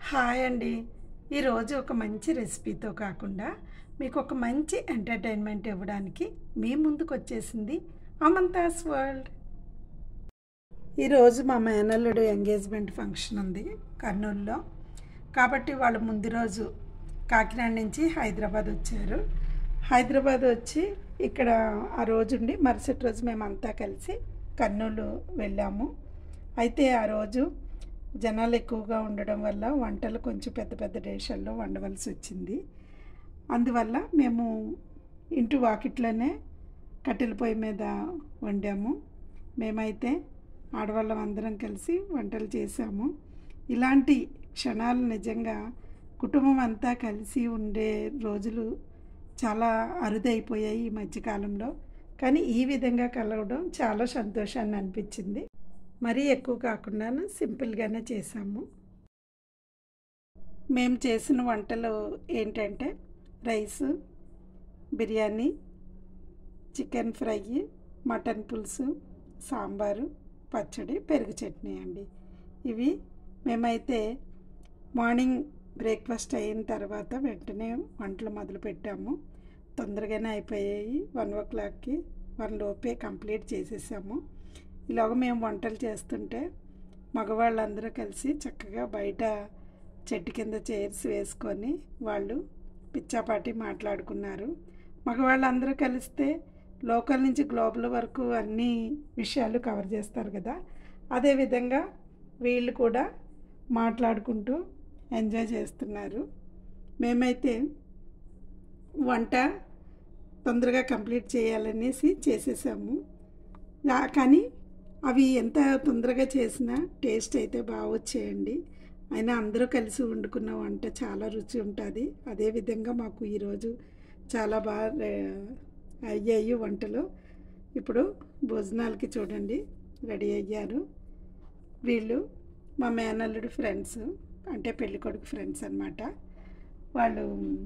hi అండి ఈరోజు ఒక మంచి రెసిపీతో కాకుండా మీకు ఒక మంచి ఎంటర్టైన్మెంట్ ఇవ్వడానికి మీ ముందుకు వచ్చేసింది అమంతాస్ వరల్డ్ ఈరోజు మా మేనల్లుడు ఎంగేజ్మెంట్ ఫంక్షన్ ఉంది కర్నూలులో కాబట్టి వాళ్ళు ముందు రోజు కాకినాడ నుంచి హైదరాబాద్ వచ్చారు హైదరాబాద్ వచ్చి ఇక్కడ ఆ రోజు ఉండి మరుసటి రోజు మేమంతా కలిసి కర్నూలు వెళ్ళాము అయితే ఆ రోజు జనాలు ఎక్కువగా ఉండడం వల్ల వంటలు కొంచెం పెద్ద పెద్ద డేషాల్లో వండవలసి వచ్చింది అందువల్ల మేము ఇంటి వాకిట్లోనే కట్టెల పొయ్యి మీద వండాము మేమైతే ఆడవాళ్ళం అందరం కలిసి వంటలు చేసాము ఇలాంటి క్షణాలు నిజంగా కుటుంబం అంతా కలిసి ఉండే రోజులు చాలా అరుదైపోయాయి ఈ మధ్యకాలంలో కానీ ఈ విధంగా కలవడం చాలా సంతోషాన్ని అనిపించింది మరీ ఎక్కువ కాకుండా సింపుల్గానే చేసాము మేము చేసిన వంటలు ఏంటంటే rice biryani chicken fry mutton పులుసు సాంబారు పచ్చడి పెరుగు చట్నీ అండి ఇవి మేమైతే మార్నింగ్ బ్రేక్ఫాస్ట్ అయిన తర్వాత వెంటనే వంటలు మొదలు పెట్టాము తొందరగానే అయిపోయాయి వన్ ఓ క్లాక్కి వన్ లోపే కంప్లీట్ చేసేసాము ఇలాగ మేము వంటలు చేస్తుంటే మగవాళ్ళందరూ కలిసి చక్కగా బయట చెట్టు కింద చైర్స్ వేసుకొని వాళ్ళు పిచ్చాపాటి మాట్లాడుకున్నారు మగవాళ్ళందరూ కలిస్తే లోకల్ నుంచి గ్లోబల్ వరకు అన్ని విషయాలు కవర్ చేస్తారు కదా అదేవిధంగా వీళ్ళు కూడా మాట్లాడుకుంటూ ఎంజాయ్ చేస్తున్నారు మేమైతే వంట తొందరగా కంప్లీట్ చేయాలనేసి చేసేసాము లా- కానీ అవి ఎంత తొందరగా చేసినా టేస్ట్ అయితే బాగా వచ్చేయండి అయినా అందరూ కలిసి వండుకున్న వంట చాలా రుచి ఉంటుంది అదేవిధంగా మాకు ఈరోజు చాలా బాగా రే- అయ్యాయి వంటలు ఇప్పుడు భోజనాలకి చూడండి రెడీ అయ్యారు వీళ్ళు మా మేనల్లుడు ఫ్రెండ్స్ అంటే పెళ్ళికొడుకు ఫ్రెండ్స్ అన్నమాట వాళ్ళు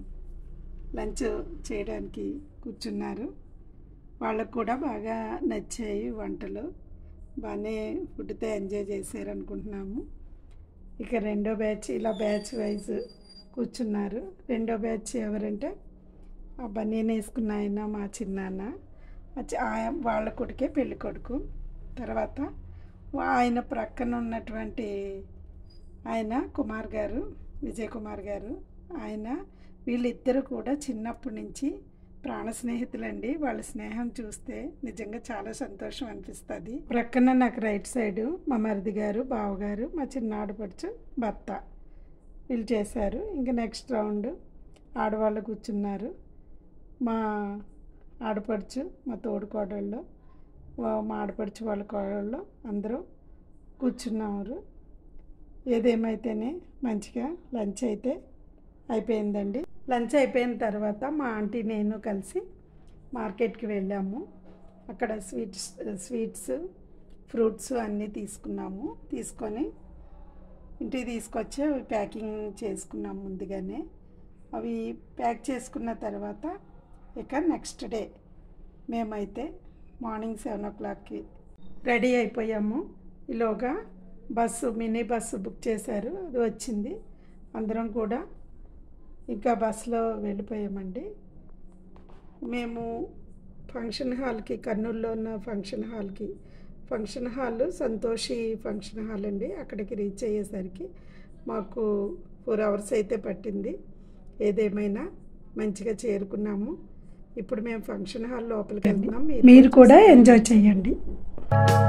లంచ్ చేయడానికి కూర్చున్నారు వాళ్ళకు కూడా బాగా నచ్చాయి వంటలు బాగానే ఫుడ్తో ఎంజాయ్ చేశారు అనుకుంటున్నాము ఇక రెండో బ్యాచ్ ఇలా బ్యాచ్ వైజ్ కూర్చున్నారు రెండో బ్యాచ్ ఎవరంటే ఆ బనీన్ వేసుకున్న ఆయన మా చిన్నాన్న ఆ చి- ఆ- వాళ్ళ కొడుకే పెళ్ళి కొడుకు తర్వాత ఆయన ప్రక్కన ఉన్నటువంటి ఆయన కుమార్ గారు విజయ్ కుమార్ గారు ఆయన వీళ్ళిద్దరూ కూడా చిన్నప్పటి నుంచి ప్రాణ స్నేహితులండి వాళ్ళ స్నేహం చూస్తే నిజంగా చాలా సంతోషం అనిపిస్తుంది ప్రక్కన నాకు రైట్ సైడు మా మరిది గారు బావగారు మా చిన్న ఆడపడుచు భర్త వీళ్ళు చేశారు ఇంకా నెక్స్ట్ రౌండ్ ఆడవాళ్ళు కూర్చున్నారు మా ఆడపడుచు మా తోడు కోడళ్ళు వా- మా ఆడపడుచు వాళ్ళ కోడళ్ళు అందరూ కూర్చున్నారు ఏదేమైతేనే మంచిగా లంచ్ అయితే అయిపోయిందండి లంచ్ అయిపోయిన తర్వాత మా ఆంటీ నేను కలిసి మార్కెట్కి వెళ్ళాము అక్కడ స్వీట్స్ స్వీట్స్ ఫ్రూట్స్ అన్నీ తీసుకున్నాము తీసుకొని ఇంటికి తీసుకొచ్చి అవి ప్యాకింగ్ చేసుకున్నాం ముందుగానే అవి ప్యాక్ చేసుకున్న తర్వాత ఇక నెక్స్ట్ డే మేమైతే మార్నింగ్ సెవెన్ ఓ క్లాక్కి రెడీ అయిపోయాము ఈలోగా బస్సు మినీ బస్సు బుక్ చేశారు అది వచ్చింది అందరం కూడా ఇంకా బస్సులో వెళ్ళిపోయామండి మేము ఫంక్షన్ హాల్కి కర్నూలులో ఉన్న ఫంక్షన్ హాల్కి function hall Santoshi function hall అండి అక్కడికి రీచ్ అయ్యేసరికి మాకు ఫోర్ అవర్స్ అయితే పట్టింది ఏదేమైనా మంచిగా చేరుకున్నాము ఇప్పుడు మేము ఫంక్షన్ హాల్ లోపలికి వెళ్తున్నాం మీరు కూడా ఎంజాయ్ చేయండి